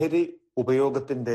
ലഹരി ഉപയോഗത്തിന്റെ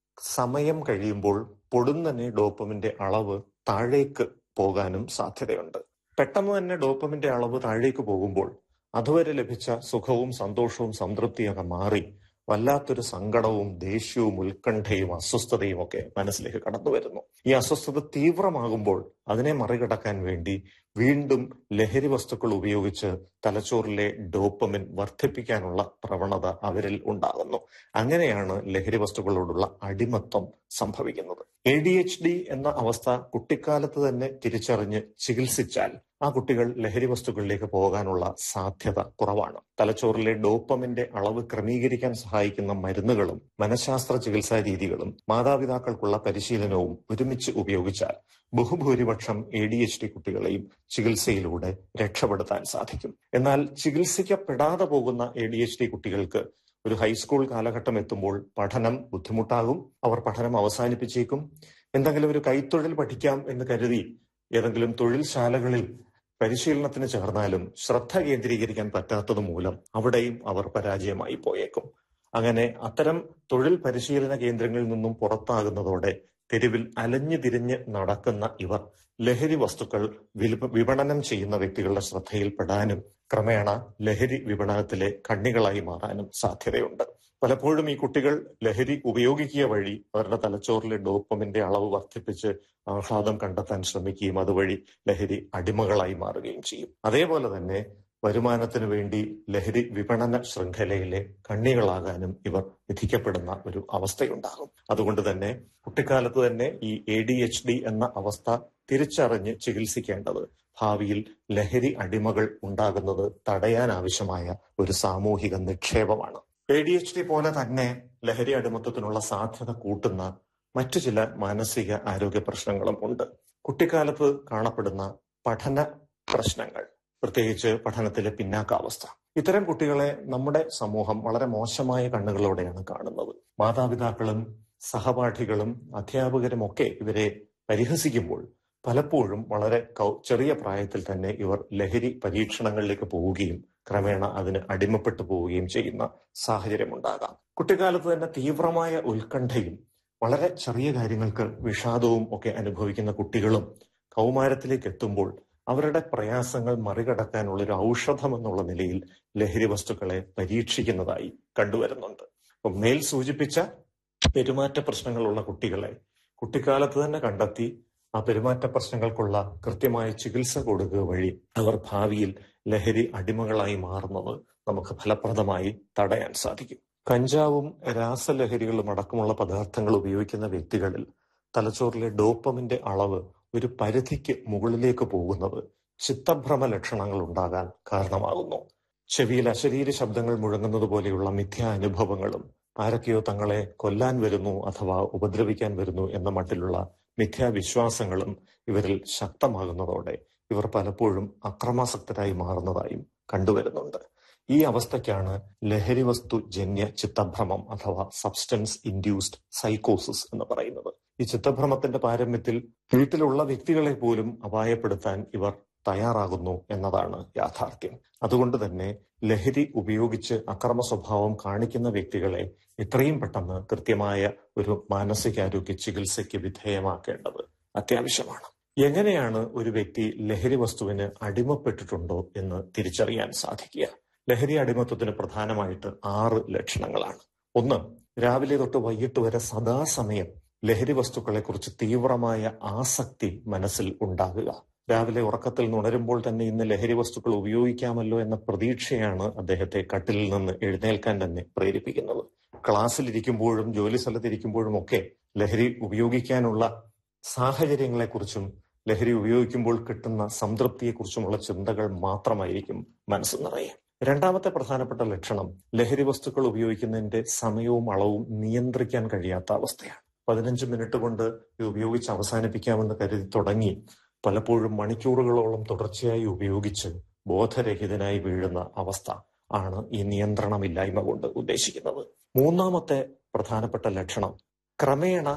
സമയം കഴിയുമ്പോൾ പൊടുന്നനെ ഡോപ്പമിന്റെ അളവ് താഴേക്ക് പോകാനും സാധ്യതയുണ്ട് പെട്ടെന്ന് തന്നെ ഡോപ്പമിന്റെ അളവ് താഴേക്ക് പോകുമ്പോൾ അതുവരെ ലഭിച്ച സുഖവും സന്തോഷവും സംതൃപ്തിയൊക്കെ മാറി വല്ലാത്തൊരു സങ്കടവും ദേഷ്യവും ഉത്കണ്ഠയും അസ്വസ്ഥതയും ഒക്കെ മനസ്സിലേക്ക് കടന്നു വരുന്നു ഈ അസ്വസ്ഥത തീവ്രമാകുമ്പോൾ അതിനെ മറികടക്കാൻ വേണ്ടി വീണ്ടും ലഹരി വസ്തുക്കൾ ഉപയോഗിച്ച് തലച്ചോറിലെ ഡോപ്പമിൻ വർദ്ധിപ്പിക്കാനുള്ള പ്രവണത അവരിൽ ഉണ്ടാകുന്നു അങ്ങനെയാണ് ലഹരി വസ്തുക്കളോടുള്ള അടിമത്വം സംഭവിക്കുന്നത് എ ഡി എച്ച് ഡി എന്ന അവസ്ഥ കുട്ടിക്കാലത്ത് തന്നെ തിരിച്ചറിഞ്ഞ് ചികിത്സിച്ചാൽ ആ കുട്ടികൾ ലഹരി വസ്തുക്കളിലേക്ക് പോകാനുള്ള സാധ്യത കുറവാണ് തലച്ചോറിലെ ഡോപ്പമിന്റെ അളവ് ക്രമീകരിക്കാൻ സഹായിക്കുന്ന മരുന്നുകളും മനഃശാസ്ത്ര ചികിത്സാ രീതികളും മാതാപിതാക്കൾക്കുള്ള പരിശീലനവും ഒരുമിച്ച് ഉപയോഗിച്ചാൽ ബഹുഭൂരിപക്ഷം എ ഡി എച്ച് ഡി കുട്ടികളെയും ചികിത്സയിലൂടെ രക്ഷപ്പെടുത്താൻ സാധിക്കും എന്നാൽ ചികിത്സിക്കപ്പെടാതെ പോകുന്ന എ ഡി എച്ച് ഡി കുട്ടികൾക്ക് ഒരു ഹൈസ്കൂൾ കാലഘട്ടം എത്തുമ്പോൾ പഠനം ബുദ്ധിമുട്ടാകും അവർ പഠനം അവസാനിപ്പിച്ചേക്കും എന്തെങ്കിലും ഒരു കൈത്തൊഴിൽ പഠിക്കാം എന്ന് കരുതി ഏതെങ്കിലും തൊഴിൽശാലകളിൽ പരിശീലനത്തിന് ചേർന്നാലും ശ്രദ്ധ കേന്ദ്രീകരിക്കാൻ പറ്റാത്തത് മൂലം അവിടെയും അവർ പരാജയമായി പോയേക്കും അങ്ങനെ അത്തരം തൊഴിൽ പരിശീലന കേന്ദ്രങ്ങളിൽ നിന്നും പുറത്താകുന്നതോടെ തെരുവിൽ അലഞ്ഞു തിരിഞ്ഞ് നടക്കുന്ന ഇവർ ലഹരി വസ്തുക്കൾ വിപണനം ചെയ്യുന്ന വ്യക്തികളുടെ ശ്രദ്ധയിൽപ്പെടാനും ക്രമേണ ലഹരി വിപണനത്തിലെ കണ്ണികളായി മാറാനും സാധ്യതയുണ്ട് പലപ്പോഴും ഈ കുട്ടികൾ ലഹരി ഉപയോഗിക്കുക വഴി അവരുടെ തലച്ചോറിലെ ഡോപ്പമിന്റെ അളവ് വർദ്ധിപ്പിച്ച് ആഹ്ലാദം കണ്ടെത്താൻ ശ്രമിക്കുകയും അതുവഴി ലഹരി അടിമകളായി മാറുകയും ചെയ്യും അതേപോലെ തന്നെ വരുമാനത്തിനു വേണ്ടി ലഹരി വിപണന ശൃംഖലയിലെ കണ്ണികളാകാനും ഇവർ വിധിക്കപ്പെടുന്ന ഒരു അവസ്ഥയുണ്ടാകും അതുകൊണ്ട് തന്നെ കുട്ടിക്കാലത്ത് തന്നെ ഈ എ ഡി എച്ച് ഡി എന്ന അവസ്ഥ തിരിച്ചറിഞ്ഞ് ചികിത്സിക്കേണ്ടത് ഭാവിയിൽ ലഹരി അടിമകൾ ഉണ്ടാകുന്നത് തടയാൻ ആവശ്യമായ ഒരു സാമൂഹിക നിക്ഷേപമാണ് എ ഡി എച്ച് ഡി പോലെ തന്നെ ലഹരി അടിമത്തത്തിനുള്ള സാധ്യത കൂട്ടുന്ന മറ്റു ചില മാനസിക ആരോഗ്യ പ്രശ്നങ്ങളും ഉണ്ട് കുട്ടിക്കാലത്ത് കാണപ്പെടുന്ന പഠന പ്രശ്നങ്ങൾ പ്രത്യേകിച്ച് പഠനത്തിലെ പിന്നാക്കാവസ്ഥ ഇത്തരം കുട്ടികളെ നമ്മുടെ സമൂഹം വളരെ മോശമായ കണ്ണുകളോടെയാണ് കാണുന്നത് മാതാപിതാക്കളും സഹപാഠികളും അധ്യാപകരും ഒക്കെ ഇവരെ പരിഹസിക്കുമ്പോൾ പലപ്പോഴും വളരെ ചെറിയ പ്രായത്തിൽ തന്നെ ഇവർ ലഹരി പരീക്ഷണങ്ങളിലേക്ക് പോവുകയും ക്രമേണ അതിന് അടിമപ്പെട്ടു പോവുകയും ചെയ്യുന്ന സാഹചര്യമുണ്ടാകാം കുട്ടിക്കാലത്ത് തന്നെ തീവ്രമായ ഉത്കണ്ഠയും വളരെ ചെറിയ കാര്യങ്ങൾക്ക് വിഷാദവും ഒക്കെ അനുഭവിക്കുന്ന കുട്ടികളും കൗമാരത്തിലേക്ക് എത്തുമ്പോൾ അവരുടെ പ്രയാസങ്ങൾ മറികടക്കാനുള്ള ഒരു ഔഷധം എന്നുള്ള നിലയിൽ ലഹരി വസ്തുക്കളെ പരീക്ഷിക്കുന്നതായി കണ്ടുവരുന്നുണ്ട് അപ്പം മേൽ സൂചിപ്പിച്ച പെരുമാറ്റ പ്രശ്നങ്ങളുള്ള കുട്ടികളെ കുട്ടിക്കാലത്ത് തന്നെ കണ്ടെത്തി ആ പെരുമാറ്റ പ്രശ്നങ്ങൾക്കുള്ള കൃത്യമായ ചികിത്സ കൊടുക്കുക വഴി അവർ ഭാവിയിൽ ലഹരി അടിമകളായി മാറുന്നത് നമുക്ക് ഫലപ്രദമായി തടയാൻ സാധിക്കും കഞ്ചാവും രാസലഹരികളും അടക്കമുള്ള പദാർത്ഥങ്ങൾ ഉപയോഗിക്കുന്ന വ്യക്തികളിൽ തലച്ചോറിലെ ഡോപ്പമിന്റെ അളവ് ഒരു പരിധിക്ക് മുകളിലേക്ക് പോകുന്നത് ചിത്തഭ്രമ ലക്ഷണങ്ങൾ ഉണ്ടാകാൻ കാരണമാകുന്നു ചെവിയിൽ അശരീര ശബ്ദങ്ങൾ മുഴങ്ങുന്നത് പോലെയുള്ള മിഥ്യാ അനുഭവങ്ങളും ആരൊക്കെയോ തങ്ങളെ കൊല്ലാൻ വരുന്നു അഥവാ ഉപദ്രവിക്കാൻ വരുന്നു എന്ന മട്ടിലുള്ള മിഥ്യാവിശ്വാസങ്ങളും ഇവരിൽ ശക്തമാകുന്നതോടെ ഇവർ പലപ്പോഴും അക്രമാസക്തരായി മാറുന്നതായും കണ്ടുവരുന്നുണ്ട് ഈ അവസ്ഥയ്ക്കാണ് ലഹരി വസ്തു ജന്യ ചിത്തഭ്രമം അഥവാ സബ്സ്റ്റൻസ് ഇൻഡ്യൂസ്ഡ് സൈക്കോസിസ് എന്ന് പറയുന്നത് ഈ ചിത്തഭ്രമത്തിന്റെ പാരമ്യത്തിൽ വീട്ടിലുള്ള വ്യക്തികളെ പോലും അപായപ്പെടുത്താൻ ഇവർ തയ്യാറാകുന്നു എന്നതാണ് യാഥാർത്ഥ്യം അതുകൊണ്ട് തന്നെ ലഹരി ഉപയോഗിച്ച് അക്രമ സ്വഭാവം കാണിക്കുന്ന വ്യക്തികളെ എത്രയും പെട്ടെന്ന് കൃത്യമായ ഒരു മാനസികാരോഗ്യ ചികിത്സയ്ക്ക് വിധേയമാക്കേണ്ടത് അത്യാവശ്യമാണ് എങ്ങനെയാണ് ഒരു വ്യക്തി ലഹരി വസ്തുവിന് അടിമപ്പെട്ടിട്ടുണ്ടോ എന്ന് തിരിച്ചറിയാൻ സാധിക്കുക ലഹരി അടിമത്വത്തിന് പ്രധാനമായിട്ട് ആറ് ലക്ഷണങ്ങളാണ് ഒന്ന് രാവിലെ തൊട്ട് വൈകിട്ട് വരെ സദാസമയം ലഹരി വസ്തുക്കളെ കുറിച്ച് തീവ്രമായ ആസക്തി മനസ്സിൽ ഉണ്ടാകുക രാവിലെ ഉറക്കത്തിൽ നുണരുമ്പോൾ തന്നെ ഇന്ന് ലഹരി വസ്തുക്കൾ ഉപയോഗിക്കാമല്ലോ എന്ന പ്രതീക്ഷയാണ് അദ്ദേഹത്തെ കട്ടിലിൽ നിന്ന് എഴുന്നേൽക്കാൻ തന്നെ പ്രേരിപ്പിക്കുന്നത് ക്ലാസ്സിലിരിക്കുമ്പോഴും ജോലി സ്ഥലത്തിരിക്കുമ്പോഴും ഒക്കെ ലഹരി ഉപയോഗിക്കാനുള്ള സാഹചര്യങ്ങളെക്കുറിച്ചും ലഹരി ഉപയോഗിക്കുമ്പോൾ കിട്ടുന്ന സംതൃപ്തിയെക്കുറിച്ചുമുള്ള ചിന്തകൾ മാത്രമായിരിക്കും മനസ്സ് നിറയെ രണ്ടാമത്തെ പ്രധാനപ്പെട്ട ലക്ഷണം ലഹരി വസ്തുക്കൾ ഉപയോഗിക്കുന്നതിന്റെ സമയവും അളവും നിയന്ത്രിക്കാൻ കഴിയാത്ത അവസ്ഥയാണ് പതിനഞ്ച് മിനിറ്റ് കൊണ്ട് ഇത് ഉപയോഗിച്ച് അവസാനിപ്പിക്കാമെന്ന് കരുതി തുടങ്ങി പലപ്പോഴും മണിക്കൂറുകളോളം തുടർച്ചയായി ഉപയോഗിച്ച് ബോധരഹിതനായി വീഴുന്ന അവസ്ഥ ആണ് ഈ നിയന്ത്രണമില്ലായ്മ കൊണ്ട് ഉദ്ദേശിക്കുന്നത് മൂന്നാമത്തെ പ്രധാനപ്പെട്ട ലക്ഷണം ക്രമേണ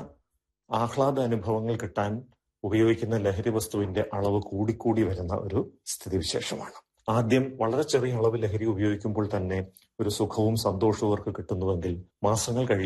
ആഹ്ലാദ അനുഭവങ്ങൾ കിട്ടാൻ ഉപയോഗിക്കുന്ന ലഹരി വസ്തുവിന്റെ അളവ് കൂടിക്കൂടി വരുന്ന ഒരു സ്ഥിതിവിശേഷമാണ് ആദ്യം വളരെ ചെറിയ അളവ് ലഹരി ഉപയോഗിക്കുമ്പോൾ തന്നെ ഒരു സുഖവും സന്തോഷവും അവർക്ക് കിട്ടുന്നുവെങ്കിൽ മാസങ്ങൾ കഴിയും